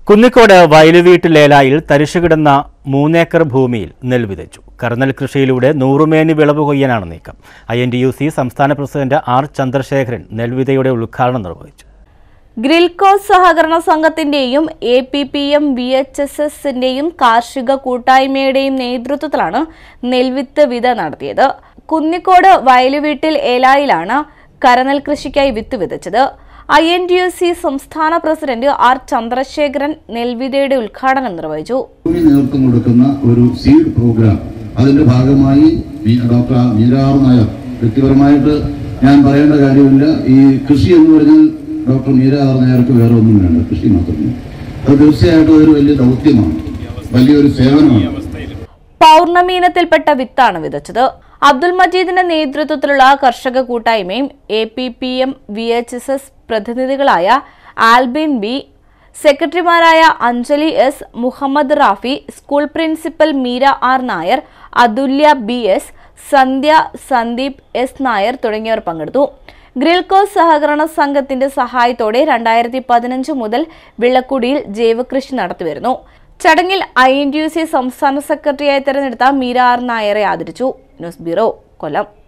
കുന്നിക്കോട് വയലുവീട്ടിലേലായിൽ തരിശുകിടന്ന മൂന്നേക്കർ ഭൂമിയിൽ നെൽ വിതച്ചു കർന്നൽ കൃഷിയിലൂടെ നൂറുമേനി വിളവ് കൊയ്യാനാണ് നീക്കം I N T U C സംസ്ഥാന പ്രസിഡന്റ് ആർ ചന്ദ്രശേഖരൻ നെൽവിതയുടെ ഉദ്ഘാടനം നിർവഹിച്ചു ഗ്രിൽകോസ് സഹകരണ സംഘത്തിന്റെയും A P P M V H S എസിന്റെയും കാർഷിക കൂട്ടായ്മയുടെയും നേതൃത്വത്തിലാണ് നെൽവിത്ത് വിത നടത്തിയത് കുന്നിക്കോട് വയലുവീട്ടിൽ ഏലായിലാണ് കരനെൽ കൃഷിക്കായി വിത്ത് വിതച്ചത് I N T U C സംസ്ഥാന പ്രസിഡന്റ് ആർ ചന്ദ്രശേഖരൻ നെൽവിതയുടെ ഉദ്ഘാടനം നിർവഹിച്ചു ഭൂമി നേതൃത്വം കൊടുക്കുന്ന ഒരു സീഡ് പ്രോഗ്രാം അതിന്റെ ഭാഗമായി മീ- ഡോക്ടർ മീരാർ നായർ വ്യക്തിപരമായിട്ട് ഞാൻ പറയേണ്ട കാര്യമില്ല ഈ കൃഷി എന്ന് പറഞ്ഞാൽ ഡോക്ടർ മീരാർ നായർക്ക് വേറെ ഒന്നും വേണ്ട കൃഷി മാത്രമേ അത് തീർച്ചയായിട്ടും അതൊരു വലിയ ദൗത്യമാണ് വലിയൊരു സേവനമാണ് പൗർണമീനത്തിൽപ്പെട്ട വിത്താണ് വിതച്ചത് അബ്ദുൽ മജീദിന്റെ നേതൃത്വത്തിലുള്ള കർഷക കൂട്ടായ്മയും A P P M V H S S പ്രതിനിധികളായ ആൽബിൻ ബി സെക്രട്ടറിമാരായ Anjali S Muhammad Rafi school principal Meera R Nair Athulya B S Sandhya Sandeep S Nair തുടങ്ങിയവർ പങ്കെടുത്തു ഗ്രിൽകോസ് സഹകരണ സംഘത്തിന്റെ സഹായത്തോടെ രണ്ടായിരത്തി പതിനഞ്ച് മുതൽ വിളക്കുടിയിൽ ജൈവകൃഷി നടത്തിവരുന്നു ചടങ്ങിൽ I N T U C സംസ്ഥാന സെക്രട്ടറിയായി തെരഞ്ഞെടുത്ത മീര ആർ നായരെ ആദരിച്ചു ന്യൂസ് ബ്യൂറോ കൊല്ലം